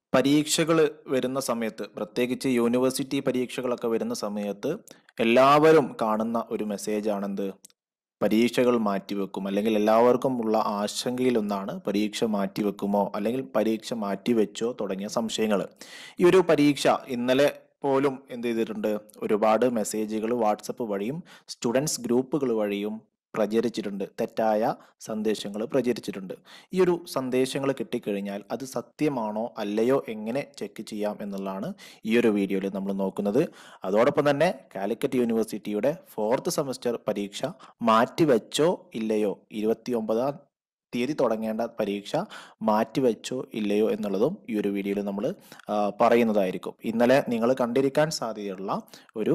പരീക്ഷകൾ വരുന്ന സമയത്ത് പ്രത്യേകിച്ച് യൂണിവേഴ്സിറ്റി പരീക്ഷകളൊക്കെ വരുന്ന സമയത്ത് എല്ലാവരും കാണുന്ന ഒരു മെസ്സേജാണെന്ത് പരീക്ഷകൾ മാറ്റിവെക്കും അല്ലെങ്കിൽ എല്ലാവർക്കും ഉള്ള ആശങ്കയിലൊന്നാണ് പരീക്ഷ മാറ്റിവെക്കുമോ അല്ലെങ്കിൽ പരീക്ഷ മാറ്റിവെച്ചോ തുടങ്ങിയ സംശയങ്ങൾ ഈ ഒരു പരീക്ഷ ഇന്നലെ പോലും എന്ത് ചെയ്തിട്ടുണ്ട് ഒരുപാട് മെസ്സേജുകൾ വാട്സപ്പ് വഴിയും സ്റ്റുഡൻസ് ഗ്രൂപ്പുകൾ വഴിയും പ്രചരിച്ചിട്ടുണ്ട് തെറ്റായ സന്ദേശങ്ങൾ പ്രചരിച്ചിട്ടുണ്ട് ഈ ഒരു സന്ദേശങ്ങൾ കിട്ടിക്കഴിഞ്ഞാൽ അത് സത്യമാണോ അല്ലയോ എങ്ങനെ ചെക്ക് ചെയ്യാം എന്നുള്ളതാണ് ഈ ഒരു വീഡിയോയിൽ നമ്മൾ നോക്കുന്നത് അതോടൊപ്പം തന്നെ കാലിക്കറ്റ് യൂണിവേഴ്സിറ്റിയുടെ ഫോർത്ത് സെമസ്റ്റർ പരീക്ഷ മാറ്റിവെച്ചോ ഇല്ലയോ ഇരുപത്തി ഒമ്പതാം തീയതി തുടങ്ങേണ്ട പരീക്ഷ മാറ്റിവെച്ചോ ഇല്ലയോ എന്നുള്ളതും ഈ ഒരു വീഡിയോയിൽ നമ്മൾ പറയുന്നതായിരിക്കും ഇന്നലെ നിങ്ങൾ കണ്ടിരിക്കാൻ സാധ്യതയുള്ള ഒരു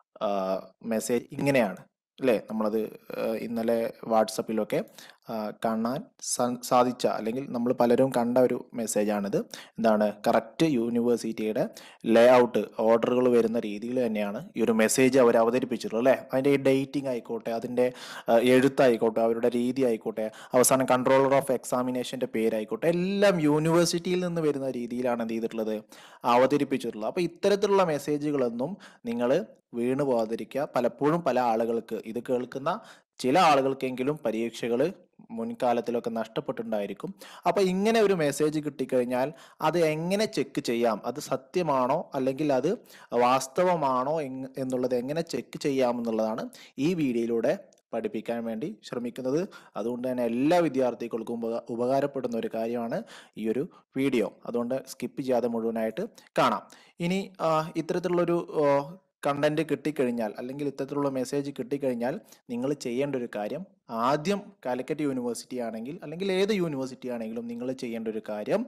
മെസ്സേജ് ഇങ്ങനെയാണ് അല്ലേ നമ്മളത് ആ, ഇന്നലെ വാട്സപ്പിലൊക്കെ ആ, കാണാൻ സ- സാധിച്ച അല്ലെങ്കിൽ നമ്മൾ പലരും കണ്ട ഒരു മെസ്സേജാണിത് എന്താണ് കറക്റ്റ് യൂണിവേഴ്സിറ്റിയുടെ ലേ ഔട്ട് ഓർഡറുകൾ വരുന്ന രീതിയിൽ തന്നെയാണ് ഈ ഒരു മെസ്സേജ് അവർ അവതരിപ്പിച്ചിട്ടുള്ളത് അല്ലേ അതിൻ്റെ ഈ ഡേറ്റിംഗ് ആയിക്കോട്ടെ അതിൻ്റെ ആ, എഴുത്തായിക്കോട്ടെ അവരുടെ രീതി ആയിക്കോട്ടെ അവസാനം കൺട്രോളർ ഓഫ് എക്സാമിനേഷൻ്റെ പേരായിക്കോട്ടെ എല്ലാം യൂണിവേഴ്സിറ്റിയിൽ നിന്ന് വരുന്ന രീതിയിലാണ് എന്ത് ചെയ്തിട്ടുള്ളത് അവതരിപ്പിച്ചിട്ടുള്ളത് അപ്പോൾ ഇത്തരത്തിലുള്ള മെസ്സേജുകളൊന്നും നിങ്ങൾ വീണ് പോകാതിരിക്കുക പലപ്പോഴും പല ആളുകൾക്ക് ഇത് കേൾക്കുന്ന ചില ആളുകൾക്കെങ്കിലും പരീക്ഷകൾ മുൻകാലത്തിലൊക്കെ നഷ്ടപ്പെട്ടിട്ടുണ്ടായിരിക്കും അപ്പോൾ ഇങ്ങനെ ഒരു മെസ്സേജ് കിട്ടിക്കഴിഞ്ഞാൽ അത് എങ്ങനെ ചെക്ക് ചെയ്യാം അത് സത്യമാണോ അല്ലെങ്കിൽ അത് വാസ്തവമാണോ എങ് എന്നുള്ളത് എങ്ങനെ ചെക്ക് ചെയ്യാമെന്നുള്ളതാണ് ഈ വീഡിയോയിലൂടെ പഠിപ്പിക്കാൻ വേണ്ടി ശ്രമിക്കുന്നത് അതുകൊണ്ട് തന്നെ എല്ലാ വിദ്യാർത്ഥികൾക്കും ഉപ ഉപകാരപ്പെടുന്ന ഒരു കാര്യമാണ് ഈ ഒരു വീഡിയോ അതുകൊണ്ട് സ്കിപ്പ് ചെയ്യാതെ മുഴുവനായിട്ട് കാണാം ഇനി ആ, ഇത്തരത്തിലുള്ളൊരു കണ്ടന്റ് കിട്ടിക്കഴിഞ്ഞാൽ അല്ലെങ്കിൽ ഇത്തരത്തിലുള്ള മെസ്സേജ് കിട്ടിക്കഴിഞ്ഞാൽ നിങ്ങൾ ചെയ്യേണ്ട ഒരു കാര്യം ആദ്യം കാലിക്കറ്റ് യൂണിവേഴ്സിറ്റി ആണെങ്കിൽ അല്ലെങ്കിൽ ഏത് യൂണിവേഴ്സിറ്റി ആണെങ്കിലും നിങ്ങൾ ചെയ്യേണ്ട ഒരു കാര്യം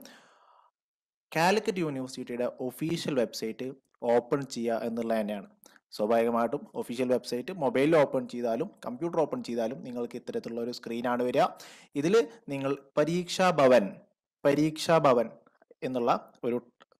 കാലിക്കറ്റ് യൂണിവേഴ്സിറ്റിയുടെ ഒഫീഷ്യൽ വെബ്സൈറ്റ് ഓപ്പൺ ചെയ്യുക എന്നുള്ളത് തന്നെയാണ് സ്വാഭാവികമായിട്ടും ഒഫീഷ്യൽ വെബ്സൈറ്റ് മൊബൈലിൽ ഓപ്പൺ ചെയ്താലും കമ്പ്യൂട്ടർ ഓപ്പൺ ചെയ്താലും നിങ്ങൾക്ക് ഇത്തരത്തിലുള്ള ഒരു സ്ക്രീനാണ് വരിക ഇതിൽ നിങ്ങൾ പരീക്ഷാ ഭവൻ പരീക്ഷാ ഭവൻ എന്നുള്ള ഒരു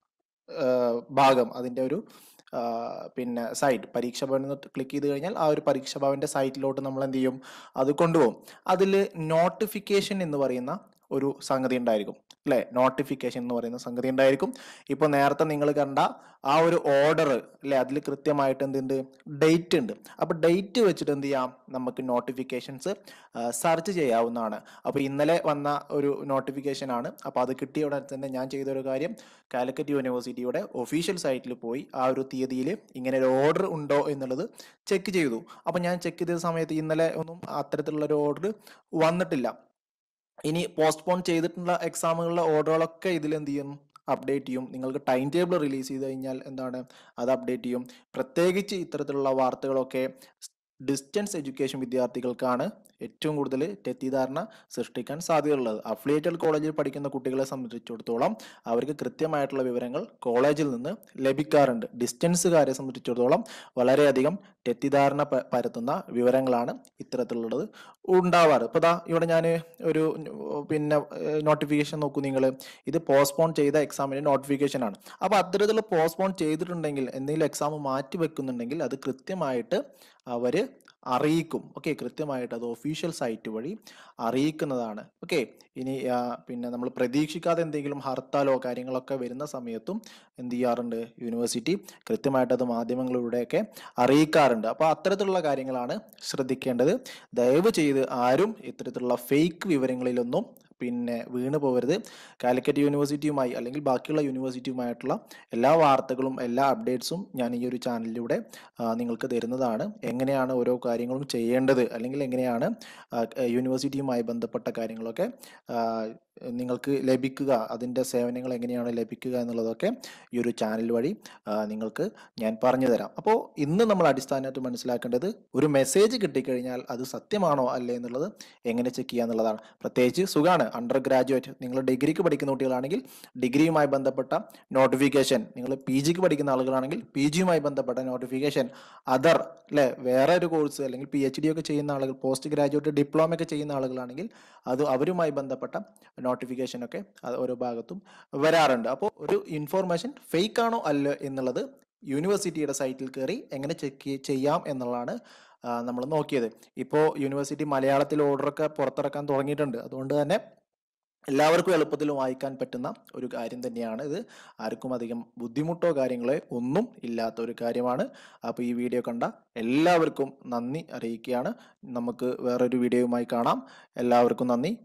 ആ, ഭാഗം അതിൻ്റെ ഒരു ആ, പിന്നെ സൈറ്റ് പരീക്ഷ ഭവൻ എന്ന് ക്ലിക്ക് ചെയ്ത് കഴിഞ്ഞാൽ ആ ഒരു പരീക്ഷ ഭവൻ്റെ സൈറ്റിലോട്ട് നമ്മൾ എന്ത് ചെയ്യും അത് കൊണ്ടുപോകും അതിൽ നോട്ടിഫിക്കേഷൻ എന്ന് പറയുന്ന ഒരു സംഗതി ഉണ്ടായിരിക്കും അല്ലേ നോട്ടിഫിക്കേഷൻ എന്ന് പറയുന്ന സംഗതി ഉണ്ടായിരിക്കും ഇപ്പോൾ നേരത്തെ നിങ്ങൾ കണ്ട ആ ഒരു ഓർഡർ അല്ലേ അതിൽ കൃത്യമായിട്ട് എന്തുണ്ട് ഡേറ്റ് ഉണ്ട് അപ്പോൾ ഡേറ്റ് വെച്ചിട്ട് എന്ത് ചെയ്യാം നമുക്ക് നോട്ടിഫിക്കേഷൻസ് സെർച്ച് ചെയ്യാവുന്നതാണ് അപ്പോൾ ഇന്നലെ വന്ന ഒരു നോട്ടിഫിക്കേഷൻ ആണ് അപ്പോൾ അത് കിട്ടിയ ഉടനെ തന്നെ ഞാൻ ചെയ്ത ഒരു കാര്യം കാലിക്കറ്റ് യൂണിവേഴ്സിറ്റിയുടെ ഒഫീഷ്യൽ സൈറ്റിൽ പോയി ആ ഒരു തീയതിയിൽ ഇങ്ങനെ ഒരു ഓർഡർ ഉണ്ടോ എന്നുള്ളത് ചെക്ക് ചെയ്തു അപ്പോൾ ഞാൻ ചെക്ക് ചെയ്ത സമയത്ത് ഇന്നലെ ഒന്നും അത്തരത്തിലുള്ള ഒരു ഓർഡർ വന്നിട്ടില്ല ഇനി പോസ്റ്റ്പോൺ ചെയ്തിട്ടുള്ള എക്സാമുകളുടെ ഓർഡറുകളൊക്കെ ഇതിൽ എന്ത് ചെയ്യും അപ്ഡേറ്റ് ചെയ്യും നിങ്ങൾക്ക് ടൈം ടേബിൾ റിലീസ് ചെയ്ത് കഴിഞ്ഞാൽ എന്താണ് അത് അപ്ഡേറ്റ് ചെയ്യും പ്രത്യേകിച്ച് ഇത്തരത്തിലുള്ള വാർത്തകളൊക്കെ ഡിസ്റ്റൻസ് എഡ്യൂക്കേഷൻ വിദ്യാർത്ഥികൾക്കാണ് ഏറ്റവും കൂടുതൽ തെറ്റിദ്ധാരണ സൃഷ്ടിക്കാൻ സാധ്യതയുള്ളത് അഫിലിയേറ്റഡ് കോളേജിൽ പഠിക്കുന്ന കുട്ടികളെ സംബന്ധിച്ചിടത്തോളം അവർക്ക് കൃത്യമായിട്ടുള്ള വിവരങ്ങൾ കോളേജിൽ നിന്ന് ലഭിക്കാറുണ്ട് ഡിസ്റ്റൻസുകാരെ സംബന്ധിച്ചിടത്തോളം വളരെയധികം തെറ്റിദ്ധാരണ പ- പരത്തുന്ന വിവരങ്ങളാണ് ഇത്തരത്തിലുള്ളത് ഉണ്ടാവാറ് ഇപ്പോൾ ദാ ഇവിടെ ഞാൻ ഒരു ഉം, പിന്നെ നോട്ടിഫിക്കേഷൻ നോക്കൂ നിങ്ങൾ ഇത് പോസ്റ്റ്പോൺ ചെയ്ത എക്സാമിൻ്റെ നോട്ടിഫിക്കേഷൻ ആണ് അപ്പോൾ അത്തരത്തിൽ പോസ്റ്റ്പോൺ ചെയ്തിട്ടുണ്ടെങ്കിൽ എന്തെങ്കിലും എക്സാം മാറ്റി വെക്കുന്നുണ്ടെങ്കിൽ അത് കൃത്യമായിട്ട് അവർ അറിയിക്കും ഓക്കെ കൃത്യമായിട്ട് അത് ഒഫീഷ്യൽ സൈറ്റ് വഴി അറിയിക്കുന്നതാണ് ഓക്കെ ഇനി ആ, പിന്നെ നമ്മൾ പ്രതീക്ഷിക്കാതെ എന്തെങ്കിലും ഹർത്താലോ കാര്യങ്ങളൊക്കെ വരുന്ന സമയത്തും എന്ത് ചെയ്യാറുണ്ട് യൂണിവേഴ്സിറ്റി കൃത്യമായിട്ട് അത് മാധ്യമങ്ങളിലൂടെയൊക്കെ അറിയിക്കാറുണ്ട് അപ്പോൾ അത്തരത്തിലുള്ള കാര്യങ്ങളാണ് ശ്രദ്ധിക്കേണ്ടത് ദയവ് ചെയ്ത് ആരും ഇത്തരത്തിലുള്ള ഫേക്ക് വിവരങ്ങളിലൊന്നും പിന്നെ വീണ് പോകരുത് കാലിക്കറ്റ് യൂണിവേഴ്സിറ്റിയുമായി അല്ലെങ്കിൽ ബാക്കിയുള്ള യൂണിവേഴ്സിറ്റിയുമായിട്ടുള്ള എല്ലാ വാർത്തകളും എല്ലാ അപ്ഡേറ്റ്സും ഞാൻ ഈ ഒരു ചാനലിലൂടെ ആ, നിങ്ങൾക്ക് തരുന്നതാണ് എങ്ങനെയാണ് ഓരോ കാര്യങ്ങളും ചെയ്യേണ്ടത് അല്ലെങ്കിൽ എങ്ങനെയാണ് ആ, യൂണിവേഴ്സിറ്റിയുമായി ബന്ധപ്പെട്ട കാര്യങ്ങളൊക്കെ ആ, നിങ്ങൾക്ക് ലഭിക്കുക അതിൻ്റെ സേവനങ്ങൾ എങ്ങനെയാണ് ലഭിക്കുക എന്നുള്ളതൊക്കെ ഈ ഒരു ചാനൽ വഴി ആ, നിങ്ങൾക്ക് ഞാൻ പറഞ്ഞു തരാം അപ്പോൾ ഇന്ന് നമ്മൾ അടിസ്ഥാനമായിട്ട് മനസ്സിലാക്കേണ്ടത് ഒരു മെസ്സേജ് കിട്ടിക്കഴിഞ്ഞാൽ അത് സത്യമാണോ അല്ലേ എന്നുള്ളത് എങ്ങനെ ചെക്ക് ചെയ്യുക എന്നുള്ളതാണ് പ്രത്യേകിച്ച് സുഖമാണ് അണ്ടർ ഗ്രാജുവേറ്റ് നിങ്ങൾ ഡിഗ്രിക്ക് പഠിക്കുന്ന കുട്ടികളാണെങ്കിൽ ഡിഗ്രിയുമായി ബന്ധപ്പെട്ട നോട്ടിഫിക്കേഷൻ നിങ്ങൾ പി ജിക്ക് പഠിക്കുന്ന ആളുകളാണെങ്കിൽ പി ജിയുമായി ബന്ധപ്പെട്ട നോട്ടിഫിക്കേഷൻ അതർ അല്ലെ വേറെ ഒരു കോഴ്സ് അല്ലെങ്കിൽ പി എച്ച് ഡി ഒക്കെ ചെയ്യുന്ന ആളുകൾ പോസ്റ്റ് ഗ്രാജുവേറ്റ് ഡിപ്ലോമ ഒക്കെ ചെയ്യുന്ന ആളുകളാണെങ്കിൽ അത് അവരുമായി ബന്ധപ്പെട്ട നോട്ടിഫിക്കേഷൻ ഒക്കെ അത് ഓരോ ഭാഗത്തും വരാറുണ്ട് അപ്പോൾ ഒരു ഇൻഫോർമേഷൻ ഫേക്ക് ആണോ അല്ല എന്നുള്ളത് യൂണിവേഴ്സിറ്റിയുടെ സൈറ്റിൽ കയറി എങ്ങനെ ചെക്ക് ചെയ്യാം എന്നുള്ളതാണ് നമ്മൾ നോക്കിയത് ഇപ്പോൾ യൂണിവേഴ്സിറ്റി മലയാളത്തിൽ ഓർഡറൊക്കെ പുറത്തിറക്കാൻ തുടങ്ങിയിട്ടുണ്ട് അതുകൊണ്ട് തന്നെ എല്ലാവർക്കും എളുപ്പത്തിൽ വായിക്കാൻ പറ്റുന്ന ഒരു കാര്യം തന്നെയാണ് ഇത് ആർക്കും അധികം ബുദ്ധിമുട്ടോ കാര്യങ്ങളോ ഒന്നും ഇല്ലാത്ത ഒരു കാര്യമാണ് അപ്പോൾ ഈ വീഡിയോ കണ്ട എല്ലാവർക്കും നന്ദി അറിയിക്കുകയാണ് നമുക്ക് വേറൊരു വീഡിയോയുമായി കാണാം എല്ലാവർക്കും നന്ദി